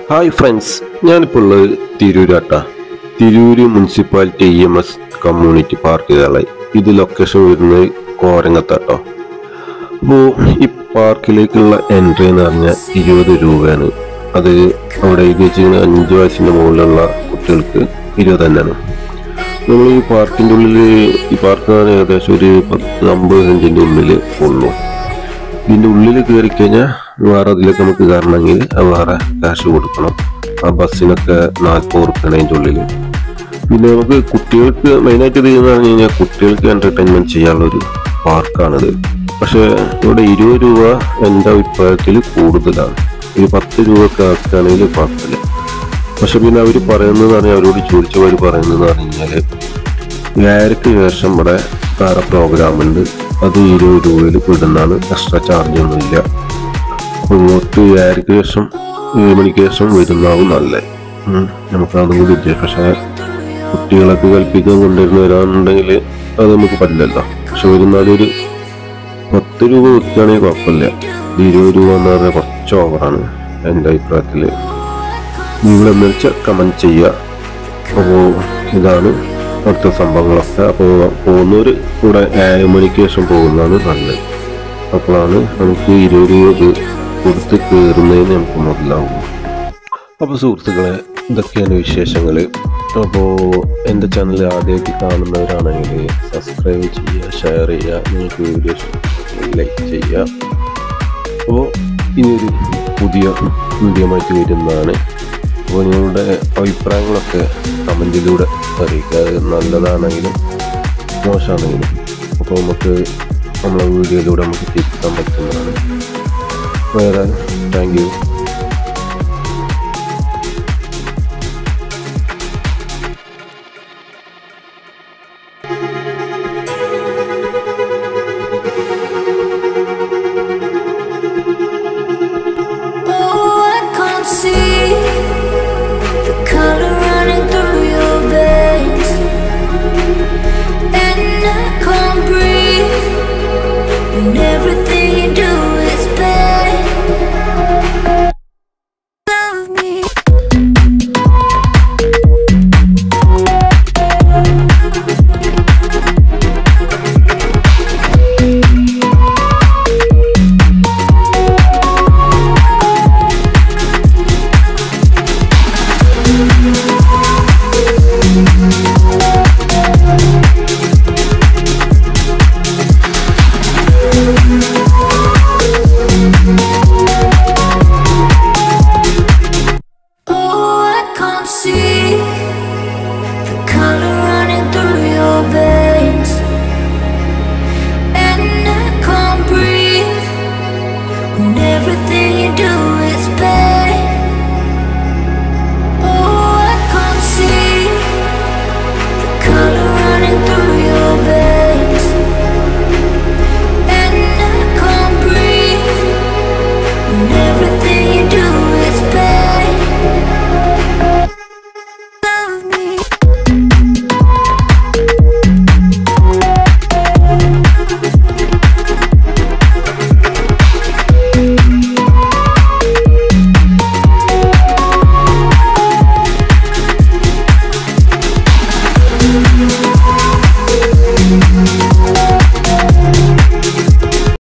Hi friends ഞാനിപ്പോൾ ഉള്ളത് തിരൂരാട്ട Tirur municipality E M S community പാർക്കിലാണ് ഇത് ലൊക്കേഷൻ വരുന്നത് കോരങ്ങത്താട്ടോ അപ്പോൾ ഈ പാർക്കിലേക്കുള്ള എൻട്രി എന്ന് പറഞ്ഞാൽ ഇരുപത് രൂപയാണ് അത് അവിടെ എഴുതി വെച്ചിരിക്കുന്ന അഞ്ച് വയസ്സിൻ്റെ മുകളിലുള്ള കുട്ടികൾക്ക് ഇരുപത് തന്നെയാണ് നമ്മൾ ഈ പാർക്കിൻ്റെ ഉള്ളിൽ ഈ പാർക്ക് എന്ന് പറഞ്ഞാൽ ഏകദേശം ഒരു പത്ത് അമ്പത് സെൻറ്റിൻ്റെ ഉള്ളിൽ ഉള്ളൂ ഇതിൻ്റെ ഉള്ളിൽ കയറി കഴിഞ്ഞാൽ വേറെ അതിലേക്ക് നമുക്ക് കയറണമെങ്കിൽ അത് വേറെ കാശ് കൊടുക്കണം ആ ബസ്സിനൊക്കെ നാൽപ്പത് ഉറുപ്പാണ് അതിൻ്റെ ഉള്ളിൽ പിന്നെ നമുക്ക് കുട്ടികൾക്ക് മെയിനായിട്ട് ഇത് എന്ന് പറഞ്ഞു കഴിഞ്ഞാൽ കുട്ടികൾക്ക് എൻ്റർടൈൻമെൻറ്റ് ചെയ്യാനുള്ളൊരു പാർക്കാണിത് പക്ഷേ ഇവിടെ ഇരുപത് രൂപ എൻ്റെ അഭിപ്രായത്തിൽ കൂടുതലാണ് ഒരു പത്ത് രൂപയൊക്കെ ആക്കുകയാണെങ്കിൽ കുഴപ്പമില്ല പക്ഷെ പിന്നെ അവർ പറയുന്നത് പറഞ്ഞാൽ അവരോട് ചോദിച്ചവർ പറയുന്നത് പറഞ്ഞു കഴിഞ്ഞാൽ ഏഴരക്ക് ശേഷം ഇവിടെ വേറെ പ്രോഗ്രാം ഉണ്ട് അത് ഇരുപത് രൂപയിൽ വിടുന്നതാണ് എക്സ്ട്രാ ചാർജ് ഒന്നുമില്ല അപ്പോൾ ഇങ്ങോട്ട് ഏഴരക്ക് ശേഷം ഏഴ് മണിക്ക് ശേഷം വരുന്നതാവും നല്ലത് ഉം. നമുക്ക് അതും കൂടി ഉദ്ദേശിച്ചു പക്ഷേ കുട്ടികളൊക്കെ കൽപ്പിക്കാൻ കൊണ്ടുവരുന്ന വരാനുണ്ടെങ്കിൽ അത് നമുക്ക് പറ്റില്ലല്ലോ പക്ഷെ വരുന്നാലൊരു പത്ത് രൂപ വെക്കുകയാണെങ്കിൽ കുഴപ്പമില്ല ഇത് ഇരുപത് രൂപ എന്ന് പറഞ്ഞാൽ കുറച്ച് ഓവറാണ് എൻ്റെ അഭിപ്രായത്തിൽ നിങ്ങളെന്ന് വെച്ചാൽ കമൻറ്റ് ചെയ്യുക അപ്പോൾ ഇതാണ് അവിടുത്തെ സംഭവങ്ങളൊക്കെ അപ്പോൾ പോകുന്നവർ ഇവിടെ ഏഴ് മണിക്ക് ശേഷം പോകുന്നതാണ് നല്ലത് അപ്പോഴാണ് നമുക്ക് ഇരുപത് രൂപ ഇത് കൊടുത്ത് കയറുന്നതിന് നമുക്ക് മുതലാവും അപ്പോൾ സുഹൃത്തുക്കളെ ഇതൊക്കെയാണ് വിശേഷങ്ങൾ അപ്പോൾ എൻ്റെ ചാനൽ ആദ്യമായിട്ട് കാണുന്നവരാണെങ്കിൽ സബ്സ്ക്രൈബ് ചെയ്യുക ഷെയർ ചെയ്യുക നിങ്ങൾക്ക് വീഡിയോസ് ലൈക്ക് ചെയ്യുക അപ്പോൾ ഇനിയൊരു പുതിയ വീഡിയോ ആയിട്ട് വരുന്നതാണ് അപ്പോൾ നിങ്ങളുടെ അഭിപ്രായങ്ങളൊക്കെ കമൻറ്റിലൂടെ അറിയിക്കുക അത് നല്ലതാണെങ്കിലും മോശമാണെങ്കിലും അപ്പോൾ നമുക്ക് നമ്മളെ വീഡിയോയിലൂടെ നമുക്ക് തിരുത്താൻ പറ്റുന്നതാണ് വേറെ താങ്ക് യു